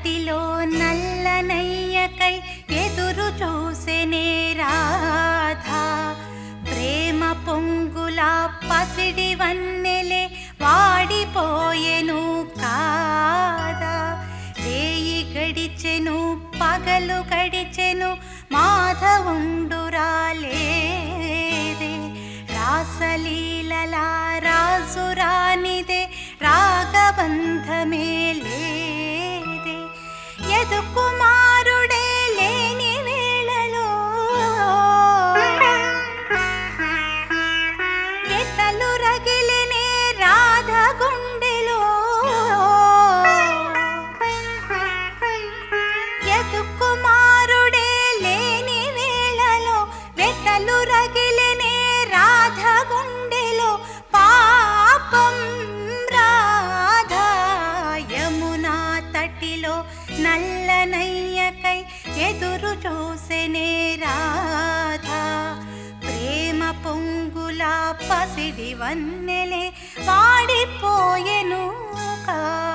తటిలో నల్లనయ్యకై ఎదురు చూసెనే రాధా ప్రేమ పొంగుల పసిడి వన్నెలే వాడిపోయెను కాదా రేయి గడిచెను పగలు గడిచెను మాధవుండురాలేదే రాసలీలల రాజురానిదే రాగబంధమే లేదే యదు కుమారుడే లేని వేళలో ఎతలు రగిలినే రాధ గుండెలో యదు కుమారుడే లేని వేళలో వెతలు రగిలినే రాధ గుండెలో పాపం రాధా యమునా తటిలో నల్లనయ్యకై ఎదురు చూసెనే రాధా ప్రేమ పొంగుల పసిడి వన్నెలే వాడిపోయెను కా